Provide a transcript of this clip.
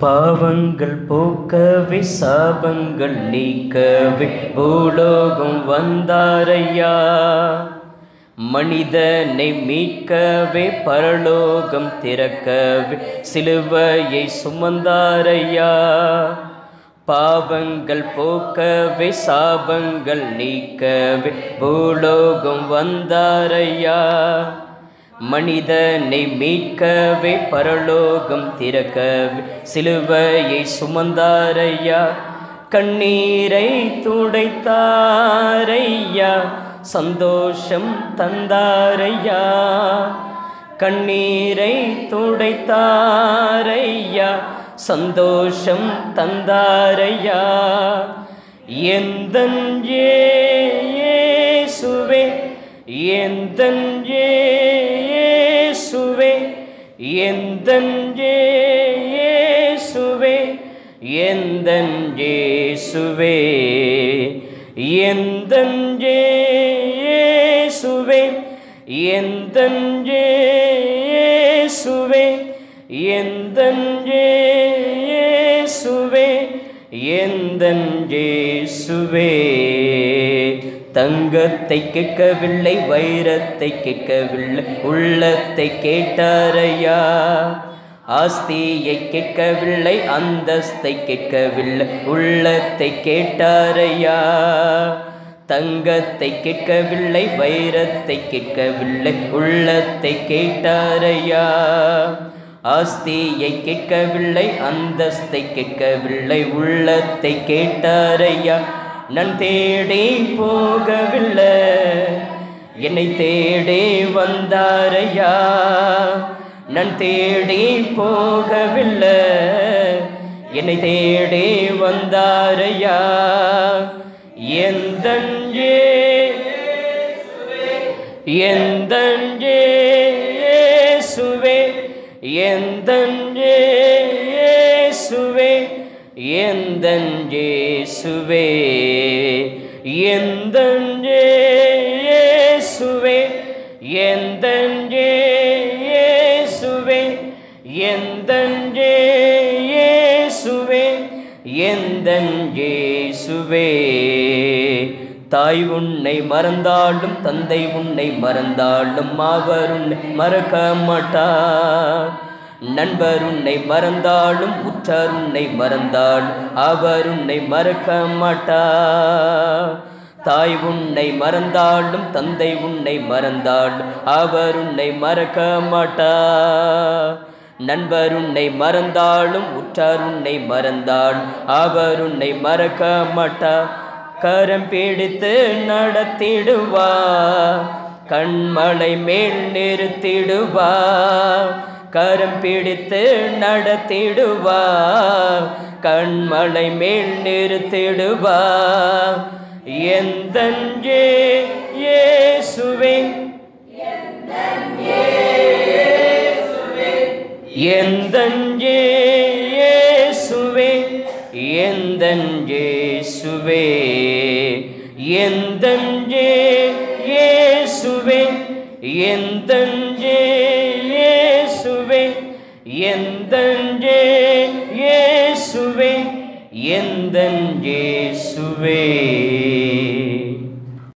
பாவங்கள் போக்கவே சாபங்கள் நீக்கவே பூலோகம் வந்தாரையா மனிதனை மீட்கவே பரலோகம் திறக்கவே சிலுவையை சுமந்தாரையா பாவங்கள் போக்கவே சாபங்கள் நீக்கவே பூலோகம் வந்தாரையா மனிதனை மீட்கவே பரலோகம் திறக்கவே சிலுவையை சுமந்தாரையா கண்ணீரை துடைத்தாரையா சந்தோஷம் தந்தாரையா கண்ணீரை துடைத்தாரையா சந்தோஷம் தந்தாரையா எந்தன் இயேசுவே எந்தன் இயேசுவே எந்தன் இயேசுவே எந்தன் இயேசுவே எந்தன் இயேசுவே எந்தன் இயேசுவே எந்தன் இயேசுவே எந்தன் இயேசுவே தங்கத்தை கேட்கவில்லை வைரத்தை கேட்கவில்லை உள்ளத்தை கேட்டாரையா ஆஸ்தியை கேட்கவில்லை அந்தஸ்தை கேட்கவில்லை உள்ளத்தை கேட்டாரையா தங்கத்தை கேட்கவில்லை வைரத்தை கேட்கவில்லை உள்ளத்தை கேட்டாரையா ஆஸ்தியை கேட்கவில்லை அந்தஸ்தை கேட்கவில்லை உள்ளத்தை கேட்டாரையா நான் தேடி போகவில்லை என்னை தேடி வந்தாரையா நான் தேடி போகவில்லை என்னை தேடி வந்தாரையா எந்தன் எந்தன் இயேசுவே எந்தன் இயேசுவே எந்தன் இயேசுவே எந்தன் இயேசுவே எந்தன் இயேசுவே எந்தன் இயேசுவே எந்தன் இயேசுவே தாய் உன்னை மறந்தாலும் தந்தை உன்னை மறந்தாலும் அவர் உன்னை மறக்க மாட்டார் நண்பர் உன்னை மறந்தாலும் உற்றார் உன்னை மறந்தாலும் அவர் உன்னை மறக்க மாட்டார் தாய் உன்னை மறந்தாலும் தந்தை உன்னை மறந்தாலும் அவர் உன்னை மறக்க மாட்டார் நண்பர் உன்னை மறந்தாலும் உற்றார் உன்னை மறந்தாலும் அவர் உன்னை மறக்க மாட்டார் கரம் பிடித்து நடத்திடுவா கண்மலை மேல் நிறுத்திடுவா கரம் பிடித்து நடத்திடுவா கண்மலை மேல் நிறுத்திடுவா எந்தன் இயேசுவே எந்தன் இயேசுவே எந்தன் இயேசுவே எந்தன் இயேசுவே எந்தன்